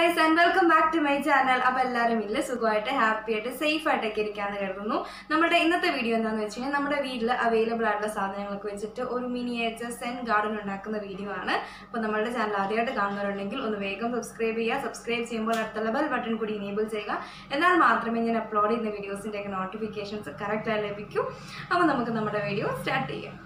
guys and welcome back to my channel അപ്പോൾ എല്ലാവരും ഇല്ല സുഖമായിട്ട് ഹാപ്പി ആയിട്ട് സേഫ് ആയിട്ടൊക്കെ ഇരിക്കാന്ന് കരുതുന്നു നമ്മുടെ ഇന്നത്തെ വീഡിയോ എന്താണെന്ന് വെച്ച് കഴിഞ്ഞാൽ നമ്മുടെ വീട്ടിൽ അവൈലബിൾ ആയിട്ടുള്ള സാധനങ്ങളൊക്കെ വെച്ചിട്ട് ഒരു മിനിയേച്ചർ സെൻ ഗാർഡൻ ഉണ്ടാക്കുന്ന വീഡിയോ ആണ് അപ്പോൾ നമ്മുടെ ചാനൽ ആദ്യമായിട്ട് കാണുന്നവരുണ്ടെങ്കിൽ ഒന്ന് വേഗം സബ്സ്ക്രൈബ് ചെയ്യുക സബ്സ്ക്രൈബ് ചെയ്യുമ്പോൾ അടുത്തുള്ള ബെൽ ബട്ടൺ കൂടി ഇനേബിൾ ചെയ്യുക എന്നാൽ മാത്രമേ ഞാൻ അപ്ലോഡ് ചെയ്യുന്ന വീഡിയോസിൻ്റെ ഒക്കെ നോട്ടിഫിക്കേഷൻസ് കറക്റ്റായി ലഭിക്കൂ അപ്പോൾ നമുക്ക് നമ്മുടെ വീഡിയോ സ്റ്റാർട്ട് ചെയ്യാം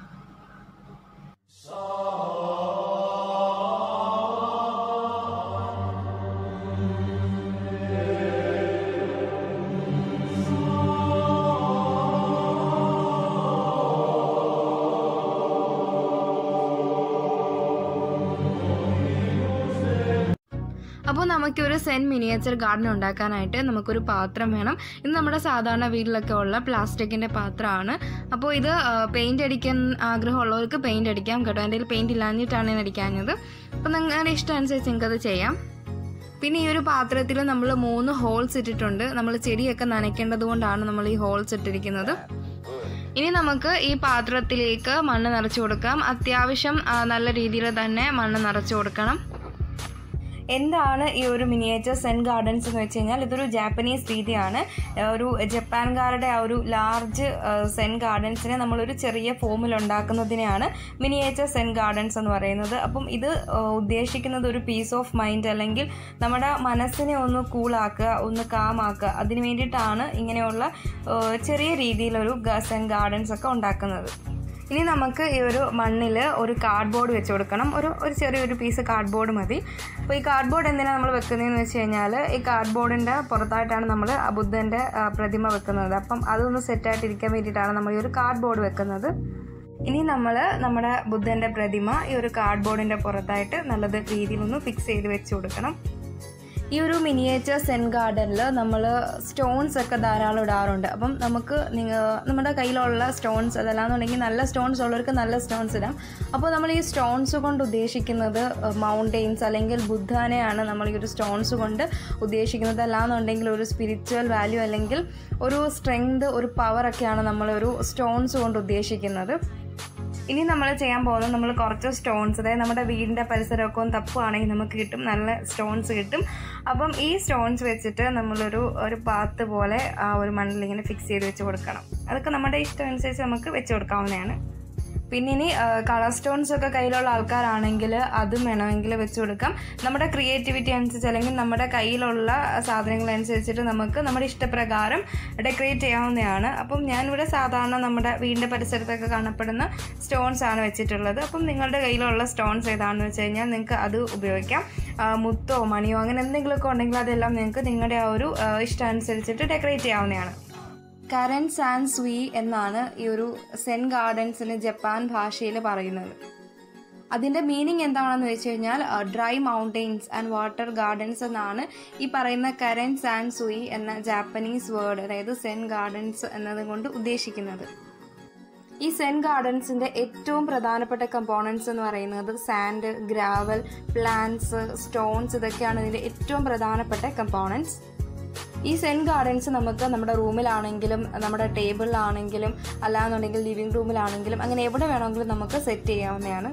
അപ്പോൾ നമുക്കൊരു സെൻ മിനിയേച്ചർ ഗാർഡൻ ഉണ്ടാക്കാനായിട്ട് നമുക്കൊരു പാത്രം വേണം ഇത് നമ്മുടെ സാധാരണ വീട്ടിലൊക്കെ ഉള്ള പ്ലാസ്റ്റിക്കിൻ്റെ പാത്രമാണ് അപ്പോൾ ഇത് പെയിൻ്റ് അടിക്കാൻ ആഗ്രഹമുള്ളവർക്ക് പെയിൻ്റ് അടിക്കാം കേട്ടോ എൻ്റെ കയ്യിൽ പെയിൻറ് ഇല്ലാഞ്ഞിട്ടാണ് ഞാൻ അടിക്കാഞ്ഞത് അപ്പോൾ നിങ്ങളുടെ ഇഷ്ടം അനുസരിച്ച് നിങ്ങൾക്കത് ചെയ്യാം പിന്നെ ഈ ഒരു പാത്രത്തിൽ നമ്മൾ മൂന്ന് ഹോൾസ് ഇട്ടിട്ടുണ്ട് നമ്മൾ ചെടിയൊക്കെ നനയ്ക്കേണ്ടത് കൊണ്ടാണ് നമ്മൾ ഈ ഹോൾസ് ഇട്ടിരിക്കുന്നത് ഇനി നമുക്ക് ഈ പാത്രത്തിലേക്ക് മണ്ണ് നിറച്ചു കൊടുക്കാം അത്യാവശ്യം ആ, നല്ല രീതിയിൽ തന്നെ മണ്ണ് നിറച്ചു കൊടുക്കണം എന്താണ് ഈ ഒരു മിനിയേച്ചർ സെൻ ഗാർഡൻസ് എന്ന് വെച്ച് കഴിഞ്ഞാൽ ഇതൊരു ജാപ്പനീസ് രീതിയാണ് ഏഹ് ഒരു ജപ്പാൻകാരുടെ ആ ഒരു ലാർജ് സെൻ ഗാർഡൻസിനെ നമ്മളൊരു ചെറിയ ഫോമിൽ ഉണ്ടാക്കുന്നതിനെയാണ് മിനിയേച്ചർ സെൻ ഗാർഡൻസ് എന്ന് പറയുന്നത് അപ്പം ഇത് ഏഹ് ഉദ്ദേശിക്കുന്നത് ഒരു പീസ് ഓഫ് മൈൻഡ് അല്ലെങ്കിൽ നമ്മുടെ മനസ്സിനെ ഒന്ന് കൂളാക്കുക ഒന്ന് കാമാക്കുക അതിന് വേണ്ടിയിട്ടാണ് ഇങ്ങനെയുള്ള ഏഹ് ചെറിയ രീതിയിലൊരു സെൻ ഗാർഡൻസ് ഒക്കെ ഉണ്ടാക്കുന്നത് ഇനി നമുക്ക് ഈ ഒരു മണ്ണിൽ ഒരു കാർഡ്ബോർഡ് വെച്ച് കൊടുക്കണം ഒരു ഒരു ചെറിയൊരു പീസ് കാർഡ്ബോർഡ് മതി അപ്പോൾ ഈ കാർഡ്ബോർഡ് എന്തിനാണ് നമ്മൾ വെക്കുന്നതെന്ന് വെച്ച് കഴിഞ്ഞാൽ ഈ കാർഡ്ബോർഡിൻ്റെ പുറത്തായിട്ടാണ് നമ്മൾ ആ ബുദ്ധൻ്റെ ആ, പ്രതിമ വെക്കുന്നത് അപ്പം അതൊന്ന് സെറ്റായിട്ടിരിക്കാൻ വേണ്ടിയിട്ടാണ് നമ്മൾ ഈ ഒരു കാർഡ്ബോർഡ് വെക്കുന്നത് ഇനി നമ്മൾ നമ്മുടെ ബുദ്ധൻ്റെ പ്രതിമ ഈ ഒരു കാർഡ്ബോർഡിൻ്റെ പുറത്തായിട്ട് നല്ലത് രീതിയിലൊന്ന് ഫിക്സ് ചെയ്ത് വെച്ച് കൊടുക്കണം ഈ ഒരു മിനിയേച്ചർ സെൻ ഗാർഡനിൽ നമ്മൾ സ്റ്റോൺസ് ഒക്കെ ധാരാളം ഇടാറുണ്ട് അപ്പം നമുക്ക് നിങ്ങൾ നമ്മുടെ കയ്യിലുള്ള സ്റ്റോൺസ് അതല്ലാന്നുണ്ടെങ്കിൽ നല്ല സ്റ്റോൺസ് ഉള്ളവർക്ക് നല്ല സ്റ്റോൺസ് ഇടാം അപ്പോൾ നമ്മൾ ഈ സ്റ്റോൺസ് കൊണ്ട് ഉദ്ദേശിക്കുന്നത് മൗണ്ടെയിൻസ് അല്ലെങ്കിൽ ബുദ്ധാനെയാണ് നമ്മൾ ഈ ഒരു സ്റ്റോൺസ് കൊണ്ട് ഉദ്ദേശിക്കുന്നത് അല്ലാന്നുണ്ടെങ്കിൽ ഒരു സ്പിരിച്വൽ വാല്യൂ അല്ലെങ്കിൽ ഒരു സ്ട്രെങ്ത് ഒരു പവറൊക്കെയാണ് നമ്മൾ ഒരു സ്റ്റോൺസ് കൊണ്ട് ഉദ്ദേശിക്കുന്നത് ഇനി നമ്മൾ ചെയ്യാൻ പോകുന്നത് നമ്മൾ കുറച്ച് സ്റ്റോൺസ് അതായത് നമ്മുടെ വീടിൻ്റെ പരിസരമൊക്കെ ഒന്ന് തപ്പുവാണെങ്കിൽ നമുക്ക് കിട്ടും നല്ല സ്റ്റോൺസ് കിട്ടും അപ്പം ഈ സ്റ്റോൺസ് വെച്ചിട്ട് നമ്മളൊരു ഒരു പാത്ത് പോലെ ആ ഒരു മണ്ണിൽ ഇങ്ങനെ ഫിക്സ് ചെയ്ത് വെച്ച് കൊടുക്കണം അതൊക്കെ നമ്മുടെ ഇഷ്ടം അനുസരിച്ച് നമുക്ക് വെച്ച് കൊടുക്കാവുന്നതാണ് പിന്നെ ഇനി കളർ സ്റ്റോൺസ് ഒക്കെ കയ്യിലുള്ള ആൾക്കാരാണെങ്കിൽ അതും വേണമെങ്കിൽ വെച്ച് കൊടുക്കാം നമ്മുടെ ക്രിയേറ്റിവിറ്റി അനുസരിച്ച് അല്ലെങ്കിൽ നമ്മുടെ കയ്യിലുള്ള സാധനങ്ങൾ അനുസരിച്ചിട്ട് നമുക്ക് നമ്മുടെ ഇഷ്ടപ്രകാരം ഡെക്കറേറ്റ് ചെയ്യാവുന്നതാണ് അപ്പം ഞാനിവിടെ സാധാരണ നമ്മുടെ വീടിൻ്റെ പരിസരത്തൊക്കെ കാണപ്പെടുന്ന സ്റ്റോൺസ് ആണ് വെച്ചിട്ടുള്ളത് അപ്പം നിങ്ങളുടെ കയ്യിലുള്ള സ്റ്റോൺസ് ഏതാണെന്ന് വെച്ച് കഴിഞ്ഞാൽ നിങ്ങൾക്ക് അത് ഉപയോഗിക്കാം ആ, മുത്തോ മണിയോ അങ്ങനെ എന്തെങ്കിലുമൊക്കെ ഉണ്ടെങ്കിൽ അതെല്ലാം നിങ്ങൾക്ക് നിങ്ങളുടെ ആ ഒരു ആ, ഇഷ്ടം അനുസരിച്ചിട്ട് ഡെക്കറേറ്റ് ചെയ്യാവുന്നതാണ് കരൻ സാൻ സുയി എന്നാണ് ഈ ഒരു സെൻ ഗാർഡൻസിന് ജപ്പാൻ ഭാഷയിൽ പറയുന്നത് അതിൻ്റെ മീനിങ് എന്താണെന്ന് വെച്ച് കഴിഞ്ഞാൽ dry mountains and water gardens എന്നാണ് ഈ പറയുന്ന കരൻ സാൻ സുയി എന്ന ജാപ്പനീസ് വേർഡ് അതായത് സെൻ ഗാർഡൻസ് എന്നതുകൊണ്ട് ഉദ്ദേശിക്കുന്നത് ഈ സെൻ ഗാർഡൻസിന്റെ ഏറ്റവും പ്രധാനപ്പെട്ട കമ്പോണൻസ് എന്ന് പറയുന്നത് സാൻഡ് ഗ്രാവൽ പ്ലാന്റ്സ് സ്റ്റോൺസ് ഇതൊക്കെയാണ് ഇതിന്റെ ഏറ്റവും പ്രധാനപ്പെട്ട കമ്പോണൻസ് ഈ സെൻ ഗാർഡൻസ് നമുക്ക് നമ്മുടെ റൂമിലാണെങ്കിലും നമ്മുടെ ടേബിളിലാണെങ്കിലും അല്ലാന്നുണ്ടെങ്കിൽ ലിവിംഗ് റൂമിലാണെങ്കിലും അങ്ങനെ എവിടെ വേണമെങ്കിലും നമുക്ക് സെറ്റ് ചെയ്യാവുന്നതാണ്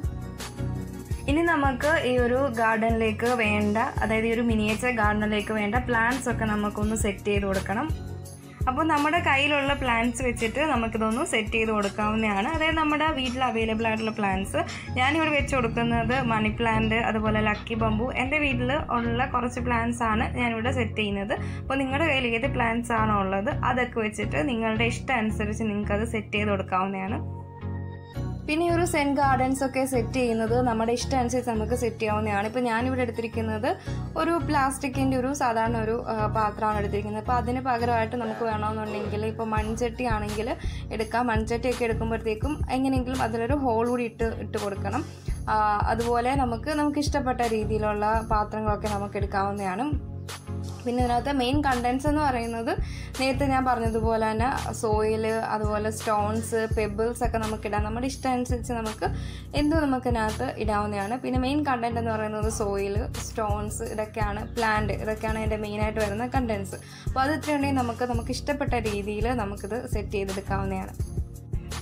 ഇനി നമുക്ക് ഈ ഒരു ഗാർഡനിലേക്ക് വേണ്ട അതായത് ഈ ഒരു മിനിയേച്ചർ ഗാർഡനിലേക്ക് വേണ്ട പ്ലാന്റ്സ് ഒക്കെ നമുക്കൊന്ന് സെറ്റ് ചെയ്ത് കൊടുക്കണം അപ്പോൾ നമ്മുടെ കയ്യിലുള്ള പ്ലാന്റ്സ് വെച്ചിട്ട് നമുക്കിതൊന്ന് സെറ്റ് ചെയ്ത് കൊടുക്കാവുന്നതാണ് അതായത് നമ്മുടെ വീട്ടിൽ അവൈലബിൾ ആയിട്ടുള്ള പ്ലാന്റ്സ് ഞാനിവിടെ വെച്ച് കൊടുക്കുന്നത് മണി പ്ലാന്റ് അതുപോലെ ലക്കി ബംബു എൻ്റെ വീട്ടിൽ ഉള്ള കുറച്ച് പ്ലാന്റ്സ് ആണ് ഞാനിവിടെ സെറ്റ് ചെയ്യുന്നത് അപ്പോൾ നിങ്ങളുടെ കയ്യിൽ ഏത് പ്ലാന്റ്സ് ആണോ ഉള്ളത് അതൊക്കെ വെച്ചിട്ട് നിങ്ങളുടെ ഇഷ്ടം അനുസരിച്ച് നിങ്ങൾക്കത് സെറ്റ് ചെയ്ത് കൊടുക്കാവുന്നതാണ് പിന്നെ ഈ ഒരു സെൻ ഗാർഡൻസ് ഒക്കെ സെറ്റ് ചെയ്യുന്നത് നമ്മുടെ ഇഷ്ടം അനുസരിച്ച് നമുക്ക് സെറ്റ് ചെയ്യാവുന്നതാണ് ഇപ്പോൾ ഞാനിവിടെ എടുത്തിരിക്കുന്നത് ഒരു പ്ലാസ്റ്റിക്കിൻ്റെ ഒരു സാധാരണ ഒരു ആ, പാത്രമാണ് എടുത്തിരിക്കുന്നത് അപ്പോൾ അതിന് പകരമായിട്ട് നമുക്ക് വേണമെന്നുണ്ടെങ്കിൽ ഇപ്പോൾ മൺചട്ടി ആണെങ്കിൽ എടുക്കാം മൺചട്ടിയൊക്കെ എടുക്കുമ്പോഴത്തേക്കും എങ്ങനെയെങ്കിലും അതിലൊരു ഹോൾ കൂടി ഇട്ട് ഇട്ട് കൊടുക്കണം ആ, അതുപോലെ നമുക്ക് നമുക്ക് ഇഷ്ടപ്പെട്ട രീതിയിലുള്ള പാത്രങ്ങളൊക്കെ നമുക്ക് എടുക്കാവുന്നതാണ് പിന്നെ ഇതിനകത്ത് മെയിൻ കണ്ടൻസ് എന്ന് പറയുന്നത് നേരത്തെ ഞാൻ പറഞ്ഞതുപോലെ തന്നെ സോയിൽ അതുപോലെ സ്റ്റോൺസ് പെബിൾസ് ഒക്കെ നമുക്ക് ഇടാം നമ്മുടെ ഇഷ്ടം അനുസരിച്ച് നമുക്ക് എന്തും നമുക്ക് ഇതിനകത്ത് ഇടാവുന്നതാണ് പിന്നെ മെയിൻ കണ്ടന്റ് എന്ന് പറയുന്നത് സോയിൽ സ്റ്റോൺസ് ഇതൊക്കെയാണ് പ്ലാന്റ് ഇതൊക്കെയാണ് അതിൻ്റെ മെയിനായിട്ട് വരുന്ന കണ്ടൻസ് അപ്പോൾ അത് ഇത്രയുണ്ടെങ്കിൽ നമുക്ക് നമുക്ക് ഇഷ്ടപ്പെട്ട രീതിയിൽ നമുക്കിത് സെറ്റ് ചെയ്തെടുക്കാവുന്നതാണ്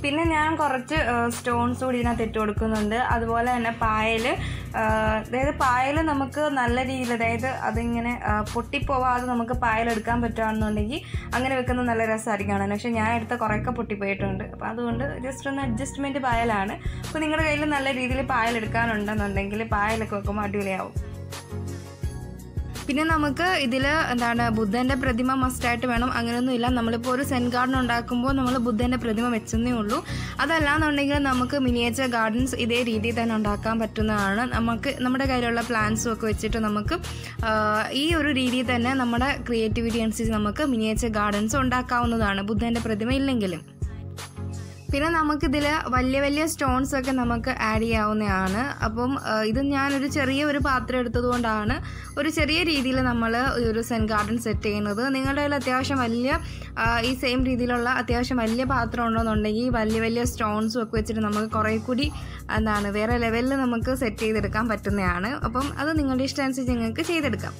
പിന്നെ ഞാൻ കുറച്ച് സ്റ്റോൺസ് കൂടി ഇതിനകത്ത് ഇട്ട് കൊടുക്കുന്നുണ്ട് അതുപോലെ തന്നെ പായൽ അതായത് പായൽ നമുക്ക് നല്ല രീതിയിൽ അതായത് അതിങ്ങനെ ആ, പൊട്ടിപ്പോവാതെ നമുക്ക് പായൽ എടുക്കാൻ പറ്റുകയാണെന്നുണ്ടെങ്കിൽ അങ്ങനെ വെക്കുന്നത് നല്ല രസമായിരിക്കും കാണാൻ പക്ഷേ ഞാൻ എടുത്ത കുറേയൊക്കെ പൊട്ടിപ്പോയിട്ടുണ്ട് അപ്പോൾ അതുകൊണ്ട് ജസ്റ്റ് ഒന്ന് അഡ്ജസ്റ്റ്മെൻറ്റ് പായലാണ് അപ്പോൾ നിങ്ങളുടെ കയ്യിൽ നല്ല രീതിയിൽ പായൽ എടുക്കാനുണ്ടെന്നുണ്ടെങ്കിൽ പായലൊക്കെ വെക്കുമ്പോൾ അടിപൊളിയാവും പിന്നെ നമുക്ക് ഇതിൽ എന്താണ് ബുദ്ധൻ്റെ പ്രതിമ മസ്റ്റായിട്ട് വേണം അങ്ങനെയൊന്നുമില്ല നമ്മളിപ്പോൾ ഒരു സെൻ ഗാർഡൻ ഉണ്ടാക്കുമ്പോൾ നമ്മൾ ബുദ്ധൻ്റെ പ്രതിമ വെച്ചെന്നേ ഉള്ളൂ അതല്ലാന്നുണ്ടെങ്കിൽ നമുക്ക് മിനിയേച്ചർ ഗാർഡൻസ് ഇതേ രീതിയിൽ തന്നെ ഉണ്ടാക്കാൻ പറ്റുന്നതാണ് നമുക്ക് നമ്മുടെ കയ്യിലുള്ള പ്ലാന്റ്സും ഒക്കെ വെച്ചിട്ട് നമുക്ക് ആ, ഈ ഒരു രീതിയിൽ തന്നെ നമ്മുടെ ക്രിയേറ്റിവിറ്റി അനുസരിച്ച് നമുക്ക് മിനിയേച്ചർ ഗാർഡൻസ് ഉണ്ടാക്കാവുന്നതാണ് ബുദ്ധൻ്റെ പ്രതിമ ഇല്ലെങ്കിലും പിന്നെ നമുക്കിതിൽ വലിയ വലിയ സ്റ്റോൺസ് ഒക്കെ നമുക്ക് ആഡ് ചെയ്യാവുന്നതാണ് അപ്പം ആ, ഇത് ഞാനൊരു ചെറിയ ഒരു പാത്രം എടുത്തതുകൊണ്ടാണ് ഒരു ചെറിയ രീതിയിൽ നമ്മൾ ഈ ഒരു സെൻ ഗാർഡൻ സെറ്റ് ചെയ്യുന്നത് നിങ്ങളുടെ കയ്യിൽ അത്യാവശ്യം വലിയ ആ, ഈ സെയിം രീതിയിലുള്ള അത്യാവശ്യം വലിയ പാത്രം ഉണ്ടെന്നുണ്ടെങ്കിൽ വലിയ വലിയ സ്റ്റോൺസും ഒക്കെ വെച്ചിട്ട് നമുക്ക് കുറേ കൂടി എന്താണ് വേറെ ലെവലിൽ നമുക്ക് സെറ്റ് ചെയ്തെടുക്കാൻ പറ്റുന്നതാണ് അപ്പം അത് നിങ്ങളുടെ ഇഷ്ടം അനുസരിച്ച് നിങ്ങൾക്ക് ചെയ്തെടുക്കാം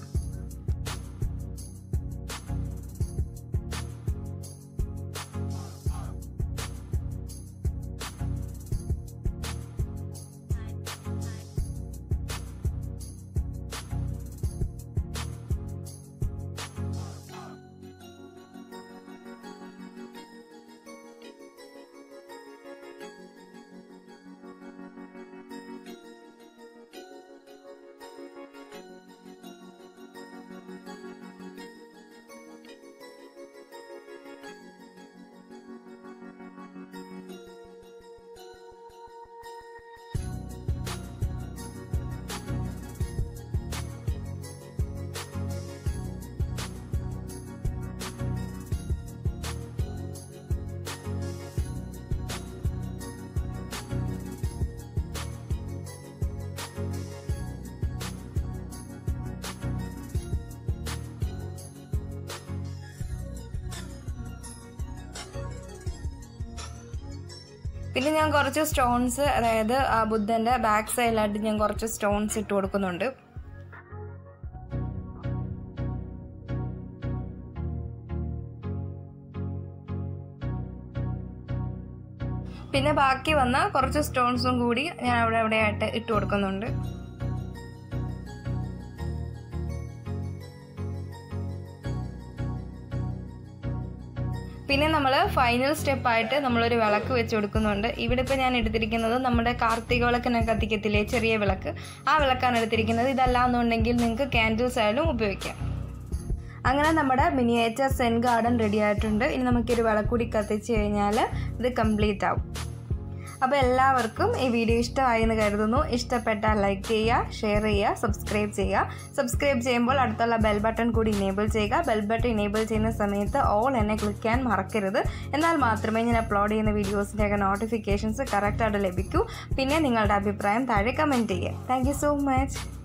പിന്നെ ഞാൻ കുറച്ച് സ്റ്റോൺസ് അതായത് ആ ബുദ്ധൻ്റെ ബാക്ക് സൈഡിലായിട്ട് ഞാൻ കുറച്ച് സ്റ്റോൺസ് ഇട്ട് കൊടുക്കുന്നുണ്ട് പിന്നെ ബാക്കി വന്ന കുറച്ച് സ്റ്റോൺസും കൂടി ഞാൻ അവിടെ അവിടെയായിട്ട് ഇട്ട് കൊടുക്കുന്നുണ്ട് പിന്നെ നമ്മൾ ഫൈനൽ സ്റ്റെപ്പായിട്ട് നമ്മളൊരു വിളക്ക് വെച്ച് കൊടുക്കുന്നുണ്ട് ഇവിടെ ഇപ്പോൾ ഞാൻ എടുത്തിരിക്കുന്നത് നമ്മുടെ കാർത്തിക വിളക്കിനൊക്കെ കത്തിക്കത്തില്ലേ ചെറിയ വിളക്ക് ആ വിളക്കാണ് എടുത്തിരിക്കുന്നത് ഇതല്ലാന്നുണ്ടെങ്കിൽ നിങ്ങൾക്ക് ക്യാൻഡിൽസ് ആയാലും ഉപയോഗിക്കാം അങ്ങനെ നമ്മുടെ മിനിയേച്ചർ സെൻ ഗാർഡൻ റെഡി ആയിട്ടുണ്ട് ഇനി നമുക്കൊരു വിളക്കൂടി കത്തിച്ച് കഴിഞ്ഞാൽ ഇത് കംപ്ലീറ്റ് ആവും അപ്പോൾ എല്ലാവർക്കും ഈ വീഡിയോ ഇഷ്ടമായി എന്ന് കരുതുന്നു ഇഷ്ടപ്പെട്ടാൽ ലൈക്ക് ചെയ്യുക ഷെയർ ചെയ്യുക സബ്സ്ക്രൈബ് ചെയ്യുക സബ്സ്ക്രൈബ് ചെയ്യുമ്പോൾ അടുത്തുള്ള ബെൽ ബട്ടൺ കൂടി ഇനേബിൾ ചെയ്യുക ബെൽ ബട്ടൺ ഇനേബിൾ ചെയ്യുന്ന സമയത്ത് ഓൾ എന്നെ ക്ലിക്ക് ചെയ്യാൻ മറക്കരുത് എന്നാൽ മാത്രമേ ഞാൻ അപ്ലോഡ് ചെയ്യുന്ന വീഡിയോസിൻ്റെയൊക്കെ നോട്ടിഫിക്കേഷൻസ് കറക്റ്റായിട്ട് ലഭിക്കൂ പിന്നെ നിങ്ങളുടെ അഭിപ്രായം താഴെ കമൻറ്റ് ചെയ്യുക താങ്ക് സോ മച്ച്